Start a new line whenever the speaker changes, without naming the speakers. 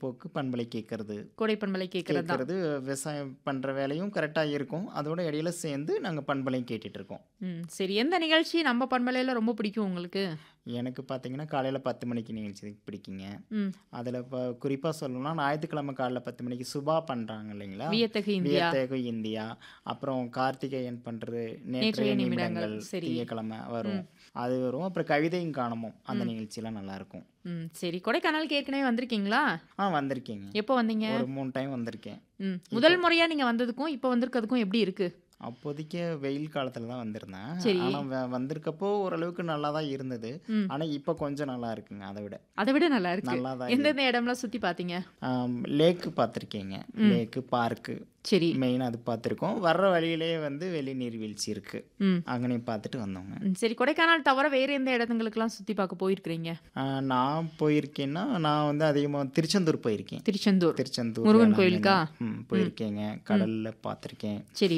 பொழுதுபோக்கு பண்பலை கேட்கறது
கோடை பண்பலை கேட்கறது தான்
கேட்கறது விவசாயம் பண்ணுற வேலையும் கரெக்டாக இருக்கும் அதோட இடையில சேர்ந்து நாங்கள் பண்பலையும் கேட்டுட்டு இருக்கோம்
ம் சரி எந்த நிகழ்ச்சி நம்ம பண்பலையில் ரொம்ப பிடிக்கும் உங்களுக்கு
எனக்கு பார்த்தீங்கன்னா காலையில் பத்து மணிக்கு நிகழ்ச்சி பிடிக்குங்க
ம்
அதில் இப்போ குறிப்பாக சொல்லணும்னா ஞாயிற்றுக்கிழமை காலைல பத்து மணிக்கு சுபா பண்ணுறாங்க இல்லைங்களா
வியத்தகு இந்தியா
வியத்தகு இந்தியா அப்புறம் கார்த்திகேயன் பண்ணுறது
நேற்றைய
நேற்றைய
நிமிடங்கள்.
நிமிடங்கள்
சரி.
திங்கக்கிழமை வரும் அது வரும் அப்புறம் கவிதையும் காணமும் அந்த நிகழ்ச்சியெல்லாம் நல்லா இருக்கும்
ம் சரி கொடைக்கானலுக்கு ஏற்கனவே வந்திருக்கீங்களா
ஆ வந்திருக்கேங்க
எப்போ வந்தீங்க
ஒரு மூணு டைம் வந்திருக்கேன்
ம் முதல் முறையாக நீங்கள் வந்ததுக்கும் இப்போ வந்திருக்கிறதுக்கும் எப்படி இருக்கு
அப்போதைக்கு வெயில் காலத்தில் தான் வந்திருந்தேன்
சரி.
ஆனால் வந்திருக்கப்போ ஓரளவுக்கு நல்லா தான் இருந்தது
ம்.
ஆனால் இப்போ கொஞ்சம் நல்லா இருக்குங்க அதை விட
அதை விட நல்லா இருக்கு
நல்லா தான்
எந்தெந்த இடம்லாம் சுற்றி பார்த்தீங்க
லேக்கு பார்த்துருக்கீங்க லேக்கு பார்க்கு
சரி
மெயினாக அது பார்த்துருக்கோம் வர்ற வழியிலே வந்து வெளி நீர்வீழ்ச்சி இருக்குது
ம்
அங்கனையும் பார்த்துட்டு வந்தோங்க
ம், சரி கொடைக்கானல் தவிர வேறு எந்த இடத்துங்களுக்கெல்லாம் சுற்றி பார்க்க போயிருக்கிறீங்க
ஆ, நான் போயிருக்கேன்னா நான் வந்து அதிகமாக திருச்செந்தூர் போயிருக்கேன்
திருச்செந்தூர்
திருச்செந்தூர்
முருகன்
வேளாங்கண்ணி.
கோயிலுக்கா?
ம் போயிருக்கேங்க கடலில் பார்த்துருக்கேன்
சரி